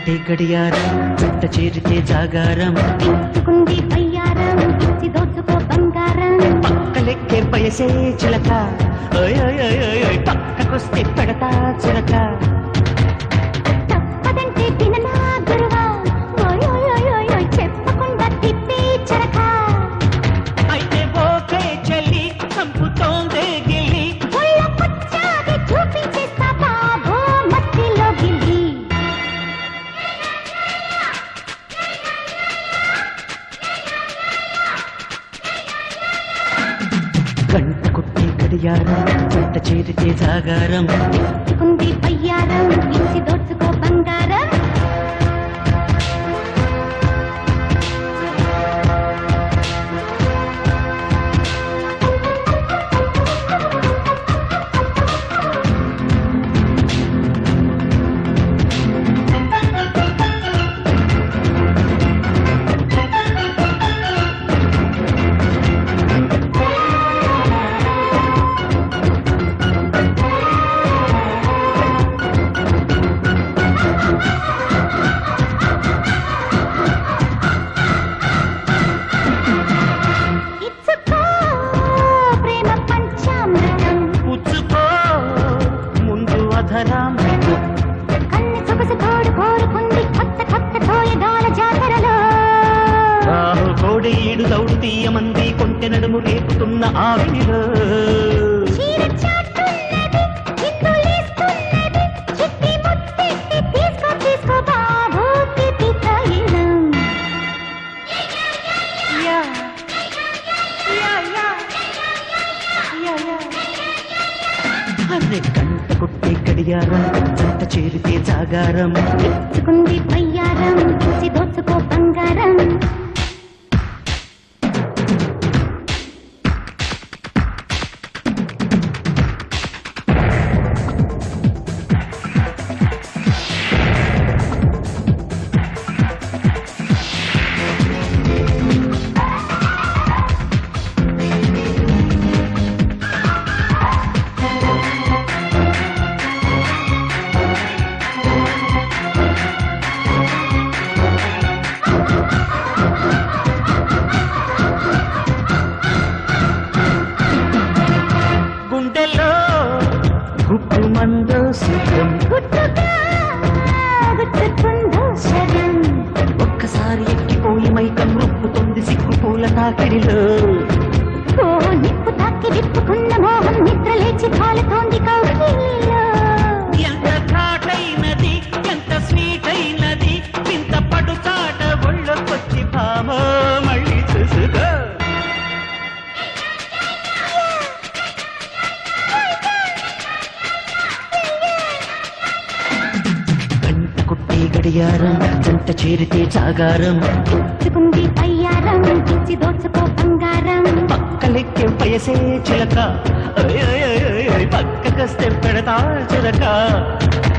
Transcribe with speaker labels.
Speaker 1: కొట్టే గడియారం వెంట చేరితే జాగారం
Speaker 2: ఇచ్చుకుంది బయ్యారం ఇచ్చి దోచుకో బంగారం
Speaker 1: పక్కలెక్కే వయసే చిలక ఓయ్ ఓయ్ ఓయ్ ఓయ్ ఓయ్ పక్కకొస్తే పెడతా చిలక
Speaker 2: తప్పదంటే విననా గురువా ఓయ్ ఓయ్ ఓయ్ ఓయ్ ఓయ్ చెప్పకుండా తిప్పి చరక
Speaker 1: అయితే ఓకే చెల్లి చంపుతోందే గిల్లి
Speaker 2: ఒళ్ళ పుచ్చాది చూపించేస్తా బాబో మట్టిలో గిల్లి
Speaker 1: గంట కొట్టే గడియారం వెంట చేరితే జాగారం
Speaker 2: ఇచ్చుకుంది బయ్యారం ఇచ్చి దోచుకో బంగారం ఇచ్చుకో ప్రేమ పంచామృతం
Speaker 1: పుచ్చుకో ముందు అధరాం
Speaker 2: కన్ను సొగసు తోడు కోరుకుంది కొత్త కొత్త తోయగాల జాతరలో
Speaker 1: రాహు కోడి ఈడు దౌడు తీయమంది కొంటె నడుము రేపుతున్న ఆవినిలో
Speaker 2: చీర చాటున్నది చిందులేస్తున్నది చిట్టి ముత్తెట్టి తీసుకో తీసుకో బాబు తిప్పి తాగినం
Speaker 1: అరే గంట కొట్టే గడియారం జంట చేరితే జాగారం
Speaker 2: ఇచ్చుకుంది బయ్యారం ఇచ్చి దోచుకో బంగారం
Speaker 1: గుండెల్లో గుప్పు మందో సుఖం
Speaker 2: గుట్టుగా గుట్టుకుందో శరం
Speaker 1: ఒక్కసారి ఎక్కిపోయి మైకం రొప్పుతుంది సిగ్గు పూల తాకిడిలో
Speaker 2: ఓ నిప్పు తాకి విప్పుకున్న మోహం నిద్ర లేచి కాలుతోంది కౌగిలిలో
Speaker 1: ఎంత ఘాటైనది ఎంత స్వీట్ అయినది ఇంత పడుచాట ఒళ్ళొకొచ్చి భామో మళ్ళీ చూసుకో గంట కొట్టే గడియారం జంట చేరితే జాగారం
Speaker 2: ఇచ్చుకుంది అయ్యారం ఇచ్చి దోచుకో బంగారం
Speaker 1: పక్కలెక్కే వయసే చిలక ఓయ్ ఓయ్ ఓయ్ ఓయ్ ఓయ్ పక్కకొస్తే పెడతా చిలక